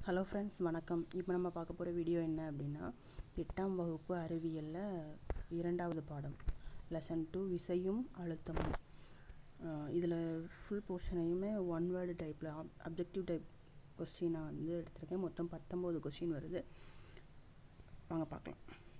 hello friends வணக்கம் இப்போ நம்ம பார்க்க போகிற வீடியோ என்ன அப்படின்னா எட்டாம் வகுப்பு அறிவியலில் இரண்டாவது பாடம் லெசன் டூ விசையும் அழுத்தமும் இதில் ஃபுல் போர்ஷனையுமே ஒன் வேர்டு டைப்பில் அப்ஜெக்டிவ் டைப் கொஸ்டினாக வந்து எடுத்திருக்கேன் மொத்தம் பத்தொம்போது கொஸ்டின் வருது வாங்க பார்க்கலாம்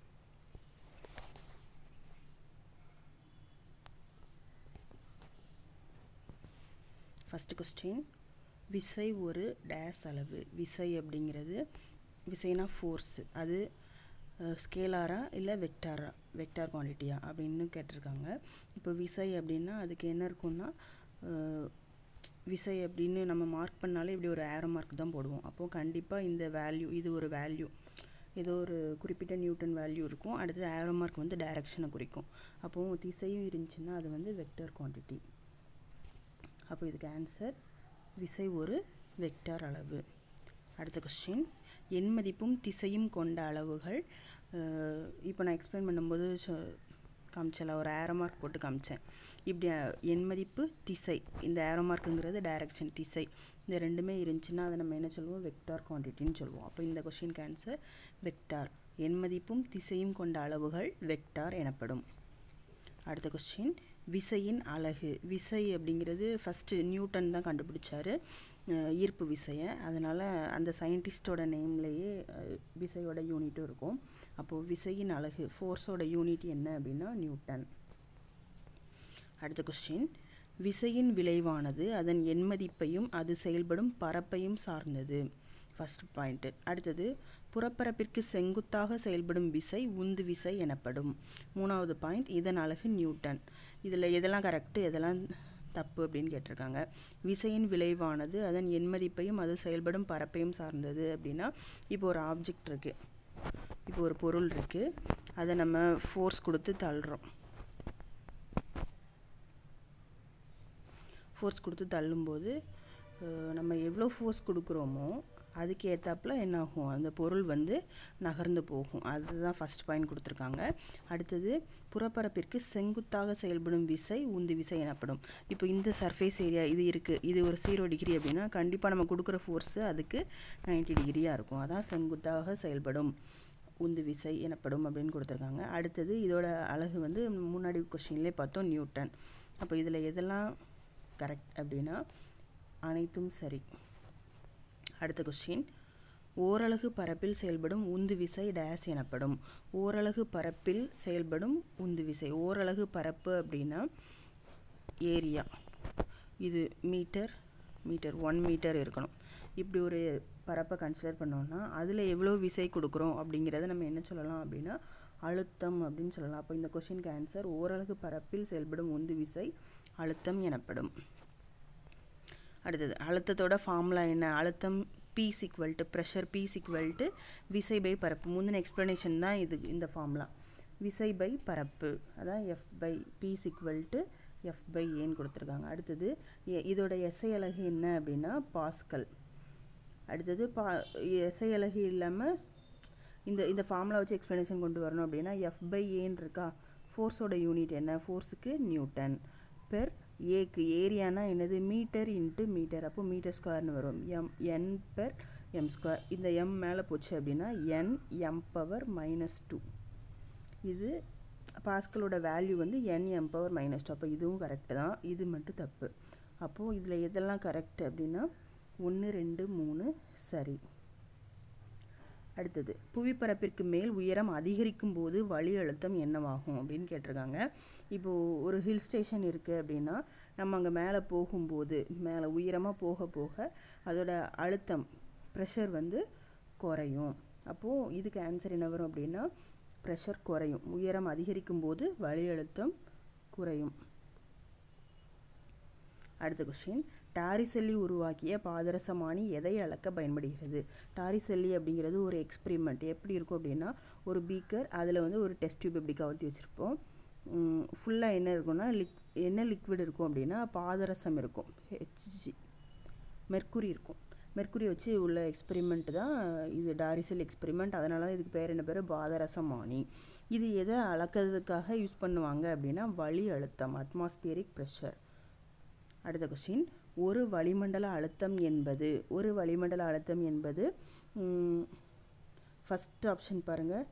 ஃபஸ்ட்டு கொஸ்டின் விசை ஒரு டேஸ் அளவு விசை அப்படிங்கிறது விசைனா ஃபோர்ஸு அது ஸ்கேலாரா இல்லை வெக்டாரா வெக்டார் குவான்டிட்டியா அப்படின்னு கேட்டிருக்காங்க இப்போ விசை அப்படின்னா அதுக்கு என்ன இருக்குன்னா விசை அப்படின்னு நம்ம மார்க் பண்ணாலே இப்படி ஒரு ஏரோ மார்க் தான் போடுவோம் அப்போது கண்டிப்பாக இந்த வேல்யூ இது ஒரு வேல்யூ ஏதோ ஒரு குறிப்பிட்ட நியூட்டன் வேல்யூ இருக்கும் அடுத்தது ஏரோ மார்க் வந்து டைரக்ஷனை குறிக்கும் அப்போது திசையும் இருந்துச்சுன்னா அது வந்து வெக்டர் குவான்டிட்டி அப்போ இதுக்கு ஆன்சர் விசை ஒரு வெக்டார் அளவு அடுத்த கொஸ்டின் எண் மதிப்பும் திசையும் கொண்ட அளவுகள் இப்போ நான் எக்ஸ்பிளைன் பண்ணும்போது காமிச்சல ஒரு ஏரோ மார்க் போட்டு காமிச்சேன் இப்படி எண் மதிப்பு திசை இந்த ஏரோ மார்க்குங்கிறது டைரக்ஷன் திசை இந்த ரெண்டுமே இருந்துச்சுன்னா அதை நம்ம என்ன சொல்லுவோம் வெக்டார் குவான்டிட்டின்னு சொல்லுவோம் அப்போ இந்த கொஸ்டினுக்கு ஆன்சர் வெக்டார் எண் மதிப்பும் திசையும் கொண்ட அளவுகள் வெக்டார் எனப்படும் அடுத்த கொஸ்டின் விசையின் அலகு விசை அப்படிங்கிறது ஃபஸ்ட்டு நியூட்டன் தான் கண்டுபிடிச்சாரு ஈர்ப்பு விசையை அதனால் அந்த சயின்டிஸ்டோட நேம்லேயே விசையோட யூனிட்டும் இருக்கும் அப்போது விசையின் அலகு ஃபோர்ஸோட யூனிட் என்ன அப்படின்னா நியூட்டன் அடுத்த கொஸ்டின் விசையின் விளைவானது அதன் எண்மதிப்பையும் அது செயல்படும் பரப்பையும் சார்ந்தது ஃபஸ்ட் பாயிண்ட்டு அடுத்தது புறப்பரப்பிற்கு செங்குத்தாக செயல்படும் விசை உந்து விசை எனப்படும் மூணாவது பாயிண்ட் இதன் அலகு நியூட்டன் இதில் எதெல்லாம் கரெக்டு எதெல்லாம் தப்பு அப்படின்னு கேட்டிருக்காங்க விசையின் விளைவானது அதன் எண்மதிப்பையும் அது செயல்படும் பரப்பையும் சார்ந்தது அப்படின்னா இப்போ ஒரு ஆப்ஜெக்ட் இருக்குது இப்போ ஒரு பொருள் இருக்குது அதை நம்ம ஃபோர்ஸ் கொடுத்து தள்ளுறோம் ஃபோர்ஸ் கொடுத்து தள்ளும்போது நம்ம எவ்வளோ ஃபோர்ஸ் கொடுக்குறோமோ அதுக்கு ஏற்றாப்புல என்ன ஆகும் அந்த பொருள் வந்து நகர்ந்து போகும் அதுதான் ஃபஸ்ட் பாயிண்ட் கொடுத்துருக்காங்க அடுத்தது புறப்பரப்பிற்கு செங்குத்தாக செயல்படும் விசை உந்து விசை எனப்படும் இப்போ இந்த சர்ஃபேஸ் ஏரியா இது இருக்குது இது ஒரு ஜீரோ டிகிரி அப்படின்னா கண்டிப்பாக நம்ம கொடுக்குற ஃபோர்ஸு அதுக்கு நைன்டி டிகிரியாக இருக்கும் அதான் செங்குத்தாக செயல்படும் உந்து விசை எனப்படும் அப்படின்னு கொடுத்துருக்காங்க அடுத்தது இதோட அழகு வந்து முன்னாடி கொஷின்லேயே பார்த்தோம் நியூட்டன் அப்போ இதில் எதெல்லாம் கரெக்ட் அப்படின்னா அனைத்தும் சரி அடுத்த கொஸ்டின் ஓரலகு பரப்பில் செயல்படும் உந்து விசை டேஸ் எனப்படும் ஓரலகு பரப்பில் செயல்படும் உந்து விசை ஓரலகு பரப்பு அப்படின்னா ஏரியா இது மீட்டர் மீட்டர் ஒன் மீட்டர் இருக்கணும் இப்படி ஒரு பரப்பை கன்சிடர் பண்ணோம்னா அதில் எவ்வளோ விசை கொடுக்குறோம் அப்படிங்கிறத நம்ம என்ன சொல்லலாம் அப்படின்னா அழுத்தம் அப்படின்னு சொல்லலாம் அப்போ இந்த கொஷினுக்கு ஆன்சர் ஓரலகு பரப்பில் செயல்படும் உந்து விசை அழுத்தம் எனப்படும் அடுத்தது அழுத்தத்தோட ஃபார்முலா என்ன அழுத்தம் P equal to pressure P equal to விசை பை பரப்பு முந்தின எக்ஸ்ப்ளனேஷன் தான் இது இந்த ஃபார்முலா விசை பை பரப்பு அதான் F by P equal to F by ஏன்னு கொடுத்துருக்காங்க அடுத்தது இதோட எஸ்ஐ அலகு என்ன அப்படின்னா பாஸ்கல் அடுத்தது பா எஸ்ஐ அலகு இல்லாமல் இந்த இந்த ஃபார்முலா வச்சு எக்ஸ்ப்ளனேஷன் கொண்டு வரணும் அப்படின்னா எஃப் பை ஏன்னு இருக்கா ஃபோர்ஸோட யூனிட் என்ன ஃபோர்ஸுக்கு நியூட்டன் பெர் ஏக்கு ஏரியானா என்னது மீட்டர் இன்ட்டு மீட்டர் அப்போ மீட்டர் ஸ்கொயர்னு வரும் M N per M square இந்த எம் மேலே போச்சு அப்படின்னா N M power minus two இது பாஸ்கலோட வேல்யூ வந்து N M power minus two அப்போ இதுவும் கரெக்டு தான் இது மட்டும் தப்பு அப்போது இதில் எதெல்லாம் கரெக்ட் அப்படின்னா ஒன்று ரெண்டு மூணு சரி அடுத்தது புவிப்பரப்பிற்கு மேல் உயரம் அதிகரிக்கும் போது வழி அழுத்தம் என்னவாகும் அப்படின்னு கேட்டிருக்காங்க இப்போது ஒரு ஹில் ஸ்டேஷன் இருக்குது அப்படின்னா நம்ம அங்கே மேலே போகும்போது மேலே உயரமாக போக போக அதோட அழுத்தம் ப்ரெஷர் வந்து குறையும் அப்போது இதுக்கு ஆன்சர் என்ன வரும் அப்படின்னா ப்ரெஷர் குறையும் உயரம் அதிகரிக்கும் போது வழி அழுத்தம் குறையும் அடுத்த கொஸ்டின் டாரிசெல்லி உருவாக்கிய பாதரசமானி எதை அளக்க பயன்படுகிறது டாரிசெல்லி அப்படிங்கிறது ஒரு எக்ஸ்பிரிமெண்ட் எப்படி இருக்கும் அப்படின்னா ஒரு பீக்கர் அதில் வந்து ஒரு டெஸ்ட் டியூப் இப்படி கவுத்தி வச்சுருப்போம் ஃபுல்லாக என்ன இருக்கும்னா லிக் என்ன லிக்விட் இருக்கும் அப்படின்னா பாதரசம் இருக்கும் ஹெச்ஜி மெர்க்குரி இருக்கும் மெர்க்குரி வச்சு உள்ள எக்ஸ்பெரிமெண்ட் தான் இது டாரிசெல் எக்ஸ்பெரிமெண்ட் அதனால தான் இதுக்கு பேர் என்ன பேர் பாதரசமானி இது எதை அளக்கிறதுக்காக யூஸ் பண்ணுவாங்க அப்படின்னா வழி அழுத்தம் அட்மாஸ்பியரிக் ப்ரெஷர் அடுத்த கொஸ்டின் ஒரு வளிமண்டல அழுத்தம் என்பது ஒரு வளிமண்டல அழுத்தம் என்பது ஃபஸ்ட் ஆப்ஷன் பாருங்கள்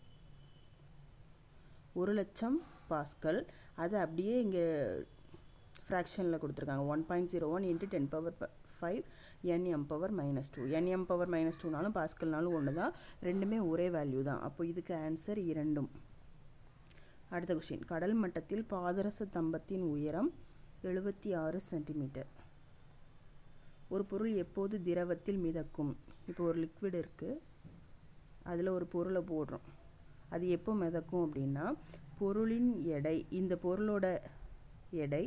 ஒரு லட்சம் பாஸ்கல் அது அப்படியே இங்கே ஃப்ராக்ஷனில் கொடுத்துருக்காங்க one point zero one into ten power five NM power minus two NM power minus டூனாலும் பாஸ்கல்னாலும் ஒன்று தான் ரெண்டுமே ஒரே வேல்யூ தான் அப்போ இதுக்கு ஆன்சர் இரண்டும் அடுத்த கொஷின் கடல் மட்டத்தில் பாதரச தம்பத்தின் உயரம் எழுபத்தி ஆறு சென்டிமீட்டர் ஒரு பொருள் எப்போது திரவத்தில் மிதக்கும் இப்போ ஒரு லிக்விட் இருக்குது அதில் ஒரு பொருளை போடுறோம் அது எப்போ மிதக்கும் அப்படின்னா பொருளின் எடை இந்த பொருளோட எடை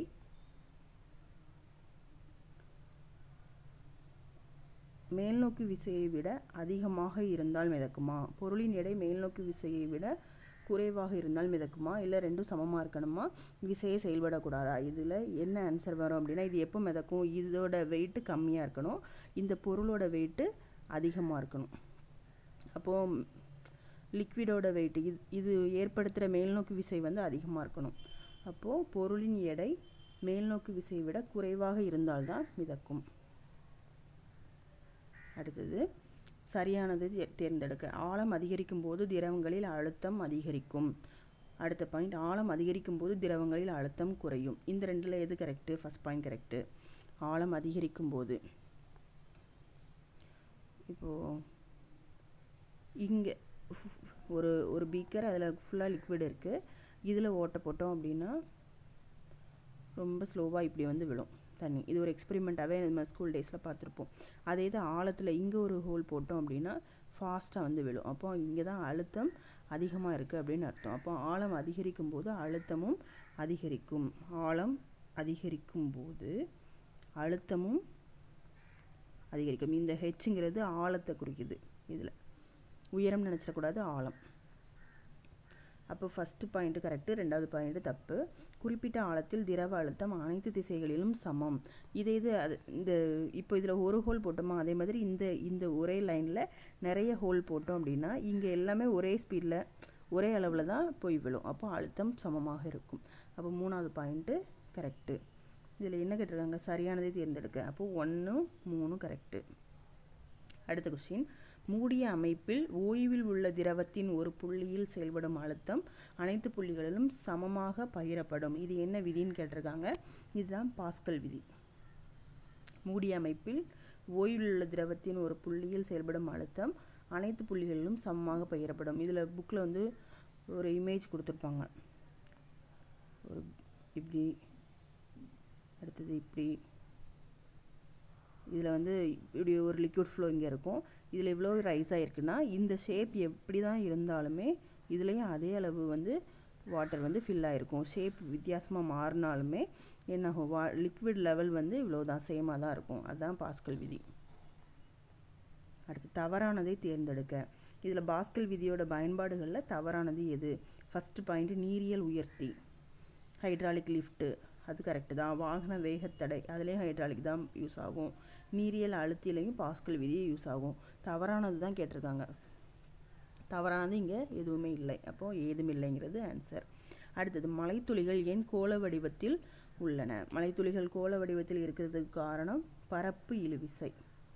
மேல்நோக்கு விசையை விட அதிகமாக இருந்தால் மிதக்குமா பொருளின் எடை மேல்நோக்கு விசையை விட குறைவாக இருந்தால் மிதக்குமா இல்லை ரெண்டும் சமமாக இருக்கணுமா விசையே செயல்படக்கூடாதா இதில் என்ன ஆன்சர் வரும் அப்படின்னா இது எப்போ மிதக்கும் இதோட வெயிட்டு கம்மியாக இருக்கணும் இந்த பொருளோட வெயிட்டு அதிகமாக இருக்கணும் அப்போது லிக்விடோட வெயிட் இது இது ஏற்படுத்துகிற மேல்நோக்கு விசை வந்து அதிகமாக இருக்கணும் அப்போது பொருளின் எடை மேல்நோக்கு விசையை விட குறைவாக இருந்தால்தான் மிதக்கும் அடுத்தது சரியானது தேர்ந்தெடுக்க ஆழம் அதிகரிக்கும் போது திரவங்களில் அழுத்தம் அதிகரிக்கும் அடுத்த பாயிண்ட் ஆழம் அதிகரிக்கும் போது திரவங்களில் அழுத்தம் குறையும் இந்த ரெண்டில் எது கரெக்டு ஃபஸ்ட் பாயிண்ட் கரெக்டு ஆழம் அதிகரிக்கும் போது இப்போது இங்கே ஒரு ஒரு பீக்கர் அதில் ஃபுல்லாக லிக்விட் இருக்குது இதில் ஓட்டை போட்டோம் அப்படின்னா ரொம்ப ஸ்லோவாக இப்படி வந்து விழும் தண்ணி இது ஒரு எக்ஸ்பெரிமெண்ட்டாகவே நம்ம ஸ்கூல் டேஸில் பார்த்துருப்போம் அதே இது ஆழத்தில் இங்கே ஒரு ஹோல் போட்டோம் அப்படின்னா ஃபாஸ்ட்டாக வந்து விழும் அப்போ இங்கே தான் அழுத்தம் அதிகமாக இருக்குது அப்படின்னு அர்த்தம் அப்போ ஆழம் அதிகரிக்கும் போது அழுத்தமும் அதிகரிக்கும் ஆழம் அதிகரிக்கும் போது அழுத்தமும் அதிகரிக்கும் இந்த ஹெச்ங்கிறது ஆழத்தை குறிக்குது இதில் உயரம் நினச்சிடக்கூடாது ஆழம் அப்போ ஃபஸ்ட்டு பாயிண்ட்டு கரெக்டு ரெண்டாவது பாயிண்ட்டு தப்பு குறிப்பிட்ட ஆழத்தில் திரவ அழுத்தம் அனைத்து திசைகளிலும் சமம் இதே இது அது இந்த இப்போ இதில் ஒரு ஹோல் போட்டோமா அதே மாதிரி இந்த இந்த ஒரே லைனில் நிறைய ஹோல் போட்டோம் அப்படின்னா இங்கே எல்லாமே ஒரே ஸ்பீடில் ஒரே அளவில் தான் போய் விழும் அப்போ அழுத்தம் சமமாக இருக்கும் அப்போ மூணாவது பாயிண்ட்டு கரெக்டு இதில் என்ன கேட்டிருக்காங்க சரியானதை தேர்ந்தெடுக்க அப்போது ஒன்று மூணு கரெக்டு அடுத்த கொஸ்டின் மூடிய அமைப்பில் ஓய்வில் உள்ள திரவத்தின் ஒரு புள்ளியில் செயல்படும் அழுத்தம் அனைத்து புள்ளிகளிலும் சமமாக பகிரப்படும் இது என்ன விதின்னு கேட்டிருக்காங்க இதுதான் பாஸ்கல் விதி மூடிய அமைப்பில் ஓய்வில் உள்ள திரவத்தின் ஒரு புள்ளியில் செயல்படும் அழுத்தம் அனைத்து புள்ளிகளிலும் சமமாக பகிரப்படும் இதில் புக்கில் வந்து ஒரு இமேஜ் கொடுத்துருப்பாங்க ஒரு இப்படி அடுத்தது இப்படி இதில் வந்து இப்படி ஒரு லிக்விட் ஃப்ளோ இங்கே இருக்கும் இதில் இவ்வளோ ரைஸ் ஆகிருக்குன்னா இந்த ஷேப் எப்படி தான் இருந்தாலுமே இதுலேயும் அதே அளவு வந்து வாட்டர் வந்து ஃபில் ஆகிருக்கும் ஷேப் வித்தியாசமாக மாறினாலுமே என்னாகும் வா லிக்விட் லெவல் வந்து இவ்வளோ தான் சேமாக தான் இருக்கும் அதுதான் பாஸ்கல் விதி அடுத்து தவறானதை தேர்ந்தெடுக்க இதில் பாஸ்கல் விதியோட பயன்பாடுகளில் தவறானது எது ஃபஸ்ட்டு பாயிண்ட் நீரியல் உயர்த்தி ஹைட்ராலிக் லிஃப்ட்டு அது கரெக்டு தான் வாகன வேகத்தடை அதுலேயும் ஹைட்ராலிக் தான் யூஸ் ஆகும் நீரியல் அழுத்திலையும் பாஸ்கல் விதியே யூஸ் ஆகும் தவறானது தான் கேட்டிருக்காங்க தவறானது இங்கே எதுவுமே இல்லை அப்போது ஏதும் இல்லைங்கிறது ஆன்சர் அடுத்தது மலைத்துளிகள் ஏன் கோள வடிவத்தில் உள்ளன மலைத்துளிகள் கோள வடிவத்தில் இருக்கிறதுக்கு காரணம் பரப்பு இழுவிசை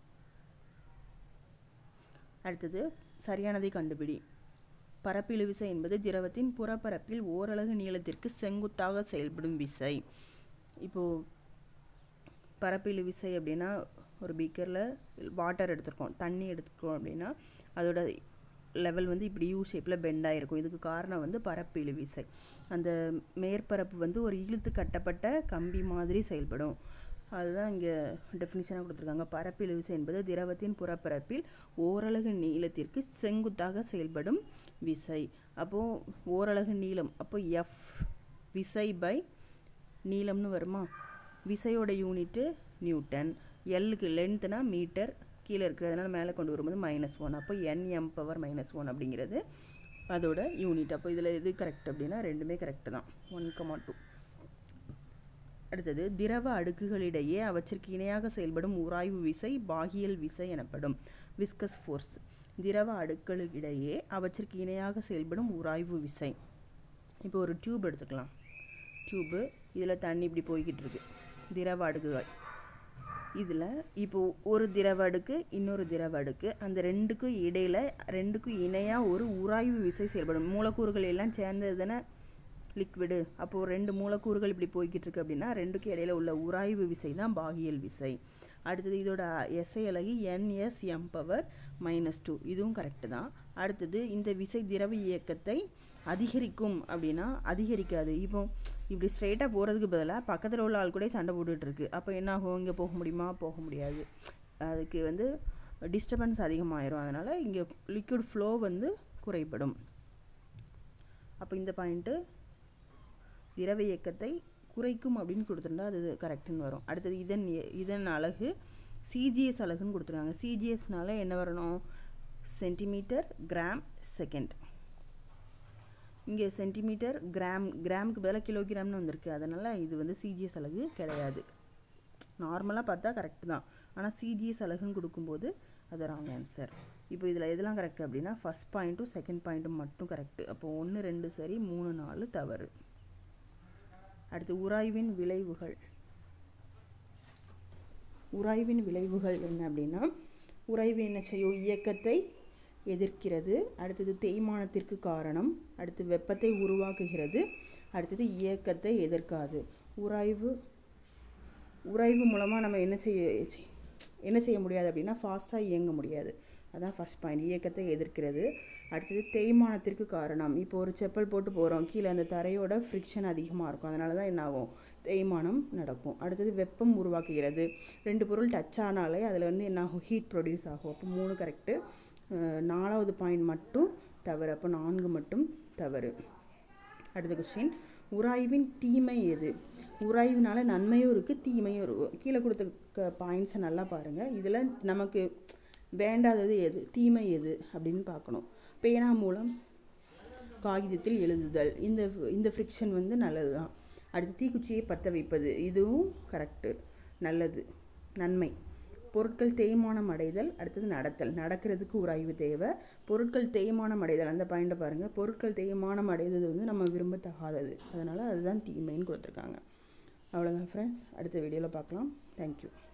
அடுத்தது சரியானதை கண்டுபிடி பரப்பிழு விசை என்பது திரவத்தின் புறப்பரப்பில் ஓரலகு நீளத்திற்கு செங்குத்தாக செயல்படும் விசை இப்போது பரப்பிழு விசை அப்படின்னா ஒரு பீக்கரில் வாட்டர் எடுத்திருக்கோம் தண்ணி எடுத்துருக்கோம் அப்படின்னா அதோட லெவல் வந்து இப்படி யூ ஷேப்பில் பெண்ட் ஆகிருக்கும் இதுக்கு காரணம் வந்து பரப்பு இழுவிசை அந்த மேற்பரப்பு வந்து ஒரு இழுத்து கட்டப்பட்ட கம்பி மாதிரி செயல்படும் அதுதான் இங்கே டெஃபினிஷனாக கொடுத்துருக்காங்க பரப்பு இழுவிசை என்பது திரவத்தின் புறப்பரப்பில் ஓரலகு நீளத்திற்கு செங்குத்தாக செயல்படும் விசை அப்போது ஓரலகு நீளம் அப்போ எஃப் விசை பை நீளம்னு வருமா விசையோட யூனிட்டு நியூட்டன் எல்லுக்கு லென்த்னா மீட்டர் கீழே இருக்கிறதுனால மேலே கொண்டு வரும்போது மைனஸ் ஒன் அப்போ என்எம் பவர் மைனஸ் ஒன் அப்படிங்கிறது அதோட யூனிட் அப்போ இதில் எது கரெக்ட் அப்படின்னா ரெண்டுமே கரெக்டு தான் ஒன் கமா டூ அடுத்தது திரவ அடுக்குகளிடையே அவற்றிற்கு இணையாக செயல்படும் உராய்வு விசை பாகியல் விசை எனப்படும் விஸ்கஸ் ஃபோர்ஸ் திரவ அடுக்களுக்கிடையே அவற்றிற்கு இணையாக செயல்படும் உராய்வு விசை இப்போ ஒரு டியூப் எடுத்துக்கலாம் டியூப்பு இதில் தண்ணி இப்படி போய்கிட்டு இருக்கு திரவ அடுக்குகள் இதில் இப்போ ஒரு திரவ அடுக்கு இன்னொரு திரவ அடுக்கு அந்த ரெண்டுக்கும் இடையில ரெண்டுக்கும் இணையாக ஒரு உராய்வு விசை செயல்படும் மூலக்கூறுகள் எல்லாம் சேர்ந்தது தானே லிக்விடு அப்போது ரெண்டு மூலக்கூறுகள் இப்படி போய்கிட்டு இருக்கு அப்படின்னா ரெண்டுக்கும் இடையில உள்ள உராய்வு விசை தான் பாகியல் விசை அடுத்தது இதோட எஸ்ஐ அலகு என்எஸ்எம் பவர் மைனஸ் டூ இதுவும் கரெக்டு தான் அடுத்தது இந்த விசை திரவ இயக்கத்தை அதிகரிக்கும் அப்படின்னா அதிகரிக்காது இப்போ இப்படி ஸ்ட்ரைட்டாக போகிறதுக்கு பதிலாக பக்கத்தில் உள்ள ஆள் கூட சண்டை போட்டுட்டு இருக்கு அப்போ என்ன ஆகும் இங்கே போக முடியுமா போக முடியாது அதுக்கு வந்து டிஸ்டர்பன்ஸ் அதிகமாயிரும் அதனால் இங்கே லிக்விட் ஃப்ளோ வந்து குறைபடும் அப்போ இந்த பாயிண்ட்டு திரவ இயக்கத்தை குறைக்கும் அப்படின்னு கொடுத்துருந்தா அது கரெக்டுன்னு வரும் அடுத்தது இதன் எ- இதன் அலகு சிஜிஎஸ் அலகுன்னு கொடுத்துருக்காங்க சிஜிஎஸ்னால என்ன வரணும் சென்டிமீட்டர் கிராம் செகண்ட் இங்கே சென்டிமீட்டர் கிராம் கிராமுக்கு பதிலாக கிலோகிராம்னு வந்திருக்கு அதனால் இது வந்து சிஜிஎஸ் அலகு கிடையாது நார்மலாக பார்த்தா கரெக்டு தான் ஆனால் சிஜிஎஸ் அலகுன்னு கொடுக்கும்போது அது ராங் ஆன்சர் இப்போ இதில் எதெல்லாம் கரெக்ட் அப்படின்னா ஃபஸ்ட் பாயிண்ட்டும் செகண்ட் பாயிண்ட்டும் மட்டும் கரெக்டு அப்போ ஒன்று ரெண்டு சரி மூணு நாலு தவறு அடுத்து உராய்வின் விளைவுகள் உராய்வின் விளைவுகள் என்ன அப்படின்னா உராய்வு என்ன செய்யும் இயக்கத்தை எதிர்க்கிறது அடுத்தது தேய்மானத்திற்கு காரணம் அடுத்து வெப்பத்தை உருவாக்குகிறது அடுத்தது இயக்கத்தை எதிர்க்காது உராய்வு உராய்வு மூலமாக நம்ம என்ன செய்ய செய்- என்ன செய்ய முடியாது அப்படின்னா ஃபாஸ்ட்டாக இயங்க முடியாது அதான் ஃபர்ஸ்ட் பாயிண்ட் இயக்கத்தை எதிர்க்கிறது அடுத்தது தேய்மானத்திற்கு காரணம் இப்போ ஒரு செப்பல் போட்டு போகிறோம் கீழே அந்த தரையோட ஃப்ரிக்ஷன் அதிகமாக இருக்கும் அதனால தான் என்ன ஆகும் தேய்மானம் நடக்கும் அடுத்தது வெப்பம் உருவாக்குகிறது ரெண்டு பொருள் டச் ஆனாலே அதில் வந்து என்ன ஆகும் ஹீட் ப்ரொடியூஸ் ஆகும் அப்போ மூணு கரெக்டு நாலாவது பாயிண்ட் மட்டும் தவறு அப்போ நான்கு மட்டும் தவறு அடுத்த கொஸ்டின் உராய்வின் தீமை எது உராய்வினால நன்மையும் இருக்குது தீமையும் இருக்கும் கீழே கொடுத்த பாயிண்ட்ஸை நல்லா பாருங்கள் இதில் நமக்கு வேண்டாதது எது தீமை எது அப்படின்னு பார்க்கணும் பேனா மூலம் காகிதத்தில் எழுதுதல் இந்த இந்த ஃப்ரிக்ஷன் வந்து நல்லது தான் அடுத்து தீக்குச்சியை பற்ற வைப்பது இதுவும் கரெக்டு நல்லது நன்மை பொருட்கள் தேய்மானம் அடைதல் அடுத்தது நடத்தல் நடக்கிறதுக்கு உராய்வு தேவை பொருட்கள் தேய்மானம் அடைதல் அந்த பாயிண்ட்டை பாருங்கள் பொருட்கள் தேய்மானம் அடைதது வந்து நம்ம விரும்பத்தகாதது அதனால் அதுதான் தீமைன்னு கொடுத்துருக்காங்க அவ்வளோதான் ஃப்ரெண்ட்ஸ் அடுத்த வீடியோவில் பார்க்கலாம் தேங்க்யூ